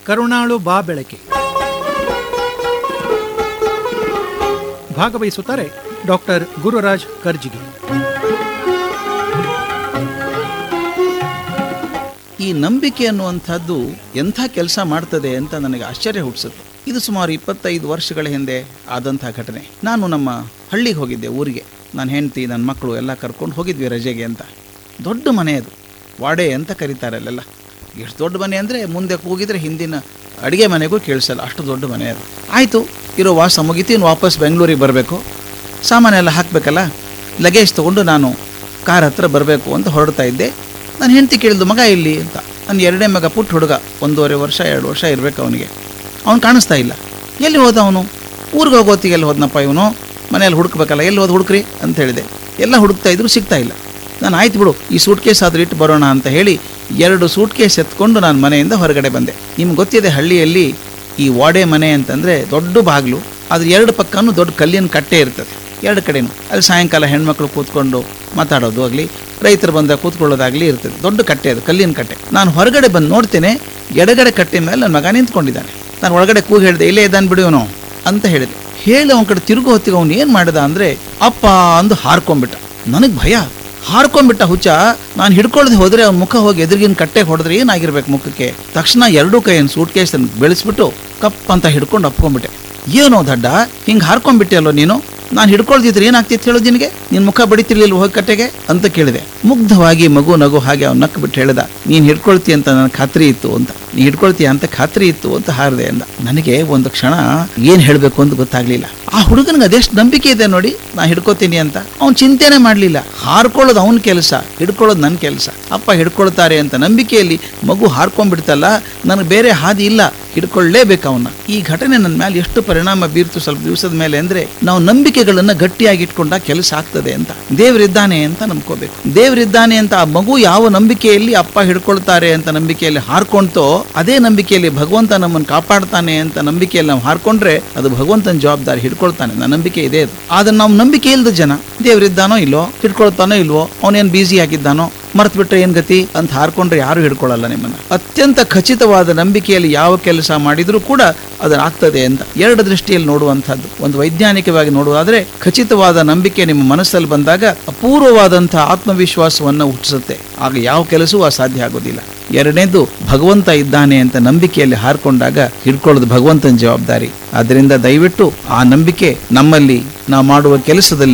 ಕರುಣಾಳು ಬಾ ಬೆಳಕೆ ಭಾಗವಹಿಸುತ್ತಾರೆ ಡಾಕ್ಟರ್ ಗುರುರಾಜ್ ಕರ್ಜಿಗಿ ಈ ನಂಬಿಕೆ ಅನ್ನುವಂಥದ್ದು ಎಂಥ ಕೆಲಸ ಮಾಡ್ತದೆ ಅಂತ ನನಗೆ ಆಶ್ಚರ್ಯ ಹುಟ್ಟಿಸುತ್ತೆ ಇದು ಸುಮಾರು ಇಪ್ಪತ್ತೈದು ವರ್ಷಗಳ ಹಿಂದೆ ಆದಂಥ ಘಟನೆ ನಾನು ನಮ್ಮ ಹಳ್ಳಿಗೆ ಹೋಗಿದ್ದೆ ಊರಿಗೆ ನನ್ನ ಹೆಂಡತಿ ನನ್ನ ಮಕ್ಕಳು ಎಲ್ಲ ಕರ್ಕೊಂಡು ಹೋಗಿದ್ವಿ ರಜೆಗೆ ಅಂತ ದೊಡ್ಡ ಮನೆ ಅದು ವಾಡೆ ಅಂತ ಕರೀತಾರೆ ಅಲ್ಲೆಲ್ಲ ಎಷ್ಟು ದೊಡ್ಡ ಮನೆ ಅಂದರೆ ಮುಂದೆ ಹೋಗಿದ್ರೆ ಹಿಂದಿನ ಅಡುಗೆ ಮನೆಗೂ ಕೇಳಿಸಲ್ಲ ಅಷ್ಟು ದೊಡ್ಡ ಮನೆ ಅದು ಆಯಿತು ಇರೋ ವಾಸ ಮುಗಿತು ಇನ್ನು ವಾಪಸ್ ಬೆಂಗಳೂರಿಗೆ ಬರಬೇಕು ಸಾಮಾನೆಲ್ಲ ಹಾಕಬೇಕಲ್ಲ ಲಗೇಜ್ ತೊಗೊಂಡು ನಾನು ಕಾರ್ ಹತ್ರ ಬರಬೇಕು ಅಂತ ಹೊರಡ್ತಾ ಇದ್ದೆ ನಾನು ಹೆಂಡತಿ ಕೇಳಿದ್ದು ಮಗ ಇಲ್ಲಿ ಅಂತ ನನ್ನ ಎರಡನೇ ಮಗ ಪುಟ್ಟ ಹುಡುಗ ಒಂದೂವರೆ ವರ್ಷ ಎರಡು ವರ್ಷ ಇರಬೇಕು ಅವನಿಗೆ ಅವ್ನು ಕಾಣಿಸ್ತಾ ಇಲ್ಲ ಎಲ್ಲಿ ಹೋದ ಅವನು ಊರಿಗೆ ಹೋಗೋತ್ತಿಗೆ ಎಲ್ಲಿ ಹೋದ್ನಪ್ಪ ಇವನು ಮನೆಯಲ್ಲಿ ಹುಡುಕ್ಬೇಕಲ್ಲ ಎಲ್ಲಿ ಹೋದ್ ಹುಡುಕ್ರಿ ಅಂತ ಹೇಳಿದೆ ಎಲ್ಲ ಹುಡುಕ್ತಾ ಇದ್ರು ಸಿಗ್ತಾ ಇಲ್ಲ ನಾನು ಆಯ್ತು ಬಿಡು ಈ ಸೂಟ್ ಕೇಸ್ ಆದ್ರೂ ಇಟ್ಟು ಬರೋಣ ಅಂತ ಹೇಳಿ ಎರಡು ಸೂಟ್ ಕೇಸ್ ಎತ್ಕೊಂಡು ನಾನು ಮನೆಯಿಂದ ಹೊರಗಡೆ ಬಂದೆ ನಿಮ್ಗೆ ಗೊತ್ತಿದೆ ಹಳ್ಳಿಯಲ್ಲಿ ಈ ವಾಡೆ ಮನೆ ಅಂತಂದರೆ ದೊಡ್ಡ ಬಾಗಿಲು ಅದ್ರ ಎರಡು ಪಕ್ಕನೂ ದೊಡ್ಡ ಕಲ್ಲಿನ ಕಟ್ಟೆ ಇರ್ತದೆ ಎರಡು ಕಡೆನೂ ಅಲ್ಲಿ ಸಾಯಂಕಾಲ ಹೆಣ್ಮಕ್ಳು ಕೂತ್ಕೊಂಡು ಮಾತಾಡೋದು ಆಗಲಿ ರೈತರು ಬಂದ ಕೂತ್ಕೊಳ್ಳೋದಾಗಲಿ ಇರ್ತದೆ ದೊಡ್ಡ ಕಟ್ಟೆ ಅದು ಕಲ್ಲಿನ ಕಟ್ಟೆ ನಾನು ಹೊರಗಡೆ ಬಂದು ನೋಡ್ತೇನೆ ಎಡಗಡೆ ಕಟ್ಟೆ ಮೇಲೆ ನನ್ನ ಮಗ ನಿಂತ್ಕೊಂಡಿದ್ದಾನೆ ನಾನು ಒಳಗಡೆ ಕೂಗಿ ಹೇಳಿದೆ ಇಲ್ಲೇ ಇದ್ದಾನೆ ಬಿಡು ಇವನು ಅಂತ ಹೇಳಿದೆ ಹೇಳಿ ಅವನ ಕಡೆ ತಿರುಗು ಹೊತ್ತಿಗೆ ಅವನು ಏನು ಮಾಡಿದ ಅಂದರೆ ಅಪ್ಪ ಅಂದು ಹಾರ್ಕೊಂಡ್ಬಿಟ್ಟ ನನಗೆ ಭಯ ಹಾರ್ಕೊಂಡ್ಬಿಟ್ಟ ಹುಚ್ಚ ನಾನು ಹಿಡ್ಕೊಳ್ಳದೆ ಹೋದ್ರೆ ಅವ್ನ ಮುಖ ಹೋಗಿ ಎದುರಿಗಿನ ಕಟ್ಟೆಗೆ ಹೊಡೆದ್ರೆ ಏನಾಗಿರ್ಬೇಕು ಮುಖಕ್ಕೆ ತಕ್ಷಣ ಎರಡೂ ಕೈಯನ್ನು ಸೂಟ್ ಕೇಸ್ ಬೆಳೆಸ್ಬಿಟ್ಟು ಕಪ್ ಅಂತ ಹಿಡ್ಕೊಂಡು ಅಪ್ಕೊಂಡ್ಬಿಟ್ಟೆ ಏನೋ ದಡ್ಡ ಹಿಂಗೆ ಹಾರ್ಕೊಂಡ್ಬಿಟ್ಟೆ ಅಲ್ಲೋ ನೀನು ನಾನು ಹಿಡ್ಕೊಳ್ತಿದ್ರೆ ಏನಾಗ್ತಿತ್ತು ಹೇಳೋದು ನಿನಗೆ ನಿನ್ನ ಮುಖ ಬಡಿತಿರ್ಲಿಲ್ಲ ಹೋಗಿ ಕಟ್ಟೆಗೆ ಅಂತ ಕೇಳಿದೆ ಮುಗ್ಧವಾಗಿ ಮಗು ನಗು ಹಾಗೆ ಅವ್ನು ನಕ್ಕು ಬಿಟ್ಟು ಹೇಳ್ದ ನೀನು ಹಿಡ್ಕೊಳ್ತಿ ಅಂತ ನನಗೆ ಖಾತ್ರಿ ಇತ್ತು ಅಂತ ನೀ ಹಿಡ್ಕೊಳ್ತೀಯ ಅಂತ ಖಾತ್ರಿ ಇತ್ತು ಅಂತ ಹಾರಿದೆ ಅಂದ ನನಗೆ ಒಂದು ಕ್ಷಣ ಏನು ಹೇಳಬೇಕು ಅಂತ ಗೊತ್ತಾಗ್ಲಿಲ್ಲ ಆ ಹುಡುಗನಿಗೆ ಅದೆಷ್ಟು ನಂಬಿಕೆ ಇದೆ ನೋಡಿ ನಾ ಹಿಡ್ಕೋತೀನಿ ಅಂತ ಅವ್ನು ಚಿಂತೆನೆ ಮಾಡಲಿಲ್ಲ ಹಾರ್ಕೊಳ್ಳೋದು ಅವನ ಕೆಲಸ ಹಿಡ್ಕೊಳ್ಳೋದು ನನ್ನ ಕೆಲಸ ಅಪ್ಪ ಹಿಡ್ಕೊಳ್ತಾರೆ ಅಂತ ನಂಬಿಕೆಯಲ್ಲಿ ಮಗು ಹಾರ್ಕೊಂಡ್ಬಿಡ್ತಲ್ಲ ನನಗೆ ಬೇರೆ ಹಾದಿ ಇಲ್ಲ ಹಿಡ್ಕೊಳ್ಳೇಬೇಕು ಅವನ್ನ ಈ ಘಟನೆ ನನ್ನ ಮೇಲೆ ಎಷ್ಟು ಪರಿಣಾಮ ಬೀರ್ತು ಸ್ವಲ್ಪ ದಿವಸದ ಮೇಲೆ ಅಂದ್ರೆ ನಾವು ನಂಬಿಕೆಗಳನ್ನ ಗಟ್ಟಿಯಾಗಿ ಇಟ್ಕೊಂಡ ಕೆಲಸ ಆಗ್ತದೆ ಅಂತ ದೇವರಿದ್ದಾನೆ ಅಂತ ನಂಬ್ಕೋಬೇಕು ದೇವರಿದ್ದಾನೆ ಅಂತ ಆ ಮಗು ಯಾವ ನಂಬಿಕೆಯಲ್ಲಿ ಅಪ್ಪ ಹಿಡ್ಕೊಳ್ತಾರೆ ಅಂತ ನಂಬಿಕೆಯಲ್ಲಿ ಹಾರ್ಕೊಂತೋ ಅದೇ ನಂಬಿಕೆಯಲ್ಲಿ ಭಗವಂತ ನಮ್ಮನ್ನು ಕಾಪಾಡ್ತಾನೆ ಅಂತ ನಂಬಿಕೆಯಲ್ಲಿ ನಾವು ಹಾರ್ಕೊಂಡ್ರೆ ಅದು ಭಗವಂತನ ಜವಾಬ್ದಾರಿ ಹಿಡ್ಕೊಳ್ತಾನೆ ನನ್ನ ನಂಬಿಕೆ ಇದೆ ಅದು ಆದ್ರೆ ನಾವು ನಂಬಿಕೆ ಇಲ್ಲದ ಜನ ದೇವರಿದ್ದಾನೋ ಇಲ್ವೋ ಹಿಡ್ಕೊಳ್ತಾನೋ ಇಲ್ವೋ ಅವನೇನು ಬ್ಯುಸಿ ಆಗಿದ್ದಾನೋ ಮರ್ತ್ ಬಿಟ್ರೆ ಏನ್ ಗತಿ ಅಂತ ಹಾರ್ಕೊಂಡ್ರೆ ಯಾರು ಹಿಡ್ಕೊಳ್ಳಲ್ಲ ನಿಮ್ಮನ್ನ ಅತ್ಯಂತ ಖಚಿತವಾದ ನಂಬಿಕೆಯಲ್ಲಿ ಯಾವ ಕೆಲಸ ಮಾಡಿದ್ರೂ ಕೂಡ ಅದನ್ನ ಆಗ್ತದೆ ಅಂತ ಎರಡು ದೃಷ್ಟಿಯಲ್ಲಿ ನೋಡುವಂತಹದ್ದು ಒಂದು ವೈಜ್ಞಾನಿಕವಾಗಿ ನೋಡುವುದಾದ್ರೆ ಖಚಿತವಾದ ನಂಬಿಕೆ ನಿಮ್ಮ ಮನಸ್ಸಲ್ಲಿ ಬಂದಾಗ ಅಪೂರ್ವವಾದಂತಹ ಆತ್ಮವಿಶ್ವಾಸವನ್ನ ಹುಟ್ಟಿಸುತ್ತೆ ಆಗ ಯಾವ ಕೆಲಸವೂ ಅಸಾಧ್ಯ ಆಗೋದಿಲ್ಲ ಎರಡನೇದು ಭಗವಂತ ಇದ್ದಾನೆ ಅಂತ ನಂಬಿಕೆಯಲ್ಲಿ ಹಾರ್ಕೊಂಡಾಗ ಹಿಡ್ಕೊಳ್ಳೋದು ಭಗವಂತನ ಜವಾಬ್ದಾರಿ ಆದ್ದರಿಂದ ದಯವಿಟ್ಟು ಆ ನಂಬಿಕೆ ನಮ್ಮಲ್ಲಿ ನಾವು ಮಾಡುವ ಕೆಲಸದಲ್ಲಿ